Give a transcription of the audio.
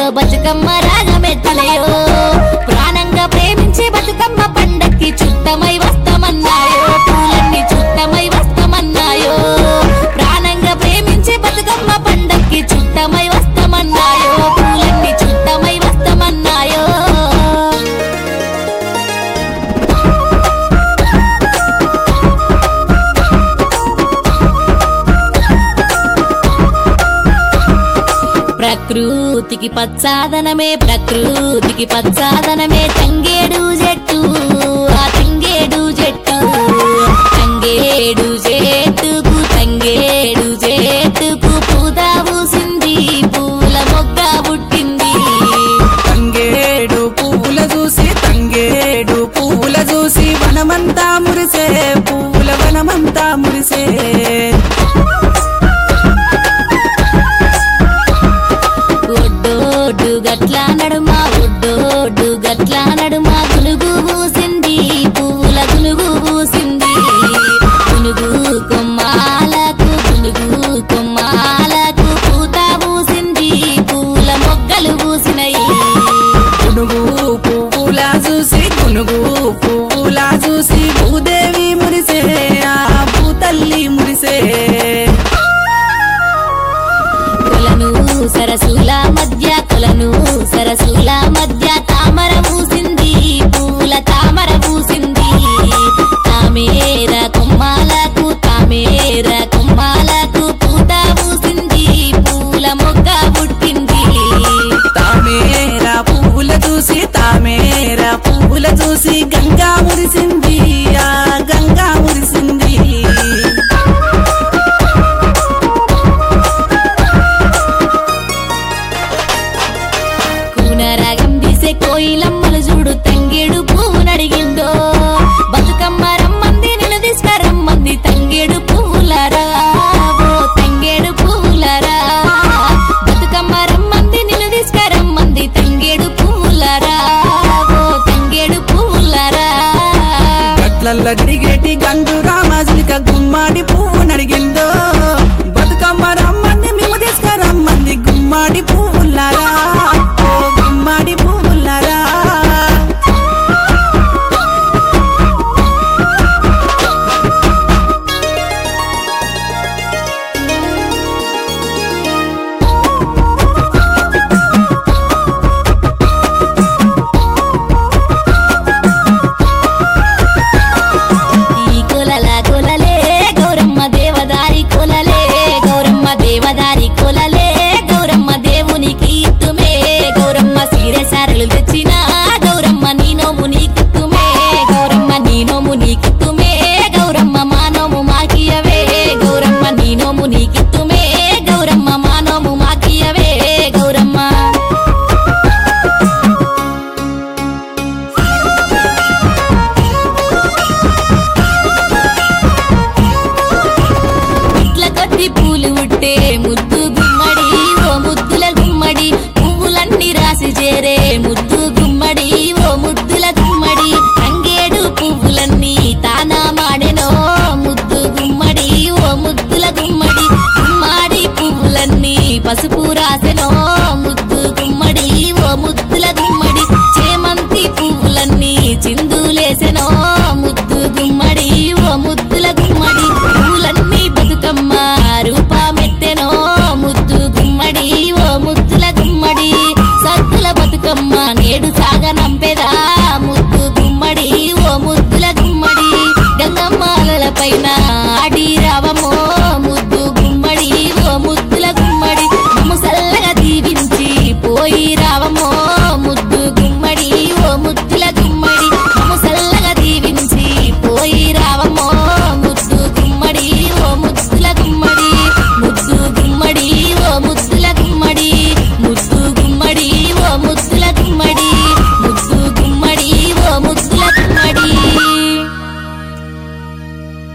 బతుకమ్మ రాగమెత్తలయో ప్రాణంగా ప్రేమించే బతుకమ్మ పండక్కి చుట్టమై వస్తామన్నాయో పూలన్నీ చుట్టమై వస్తామన్నాయో ప్రాణంగా ప్రేమించే బతుకమ్మ పండక్కి చుట్టమై వస్తామన్నాయో పూలన్నీ చుట్టమై వస్తామన్నాయో ప్రకృతికి పచ్చాదనమే ప్రకృతికి పచ్చాదనమే తంగేడు చెట్టు ఆ తంగేడు చెట్టు తంగేడు చెట్టుకు తంగేడు చెట్టుకు పూదా పూసింది పూల మొగ్గ పుట్టింది తంగేడు పువ్వుల చూసి తంగేడు పువ్వుల చూసి వనమంతా మురిసే పువ్వుల వనమంతా మురిసే ఒడ్డోడు గట్ల నడుమ ఒడ్డోడు గట్ల నడుమ గునుగు పూసింది పువ్వుల గునుగు పూసింది గునుగు కొమ్మాలకు గునుగు కొమ్మాలకు పూత పూసింది పూల మొగ్గలు పూసినయి గునుగు పువ్వుల చూసి గునుగు పువ్వుల చూసి భూదేవి మురిసే ఆ భూతల్లి మురిసే కొలను సరసుల మధ్య కొలను సరసుల మధ్య తామర పూసింది పూల తామర పూసింది తామేర కొమ్మాలకు తామేర కొమ్మాలకు పూత పూసింది పూల మొగ్గ పుట్టింది తామేర పువ్వుల చూసి తామేర పువ్వుల చూసి గంగా మురిసింది ఆ గంగా మురిసింది కూనరాగం తీసే కోయిలమ్మలు చూడు తంగేడు పువ్వు నడిగిందో బతుకమ్మ రమ్మంది నిన్ను తీసుకురమ్మంది తంగేడు పువ్వులరా ఓ తంగేడు పువ్వులరా బతుకమ్మ రమ్మంది నిన్ను తీసుకురమ్మంది తంగేడు పువ్వులరా ఓ తంగేడు పువ్వులరా గట్లల్ల తిరిగేటి గండు రామాజులిక గుమ్మాడి పువ్వు నడిగిందో బతుకమ్మ రమ్మంది మేము తీసుకురమ్మంది గుమ్మాడి పువ్వులారా ఓ గుమ్మాడి పువ్వులారా ఈ కొలల కొలలే గౌరమ్మ దేవదారి కొలలే గౌరమ్మ దేవదారి కొలలే గౌరమ్మ దేవునికి ఇత్తుమే గౌరమ్మ సీరె సారలు తెచ్చిన గౌరమ్మ నీ నోము నీకిత్తుమే గౌరమ్మ నీ నోము నీకిత్తుమే గౌరమ్మ మా నోము మాకియవే గౌరమ్మ నీ నోము నీకిత్తుమే గౌరమ్మ మా నోము మాకియవే గౌరమ్మ ఇట్ల కొద్ది పూలు ఉట్టే ముద్దు గుమ్మడి ఓ ముద్దుల గుమ్మడి పువ్వులన్నీ రాసి చేరే ముద్దు గుమ్మడి ఓ ముద్దుల గుమ్మడి తంగేడు పువ్వులన్నీ తానా మాడెనో ముద్దు గుమ్మడి ఓ ముద్దుల గుమ్మడి గుమ్మడి పువ్వులన్నీ పసుపు రాసెనో ముద్దు గుమ్మడి ఓ ముద్దుల గుమ్మడి చేమంతి పువ్వులన్నీ చిందులేసెనో ముద్దు గుమ్మడి ఓ ముద్దుల గుమ్మడి పూలన్నీ బతుకమ్మ రూపమెత్తెనో ముద్దు గుమ్మడి ఓ ముద్దుల గుమ్మడి సద్దుల బతుకమ్మ నేడు సాగనంపెదా ముద్దు గుమ్మడి ఓ ముద్దుల గుమ్మడి గంగమ్మాలల పైన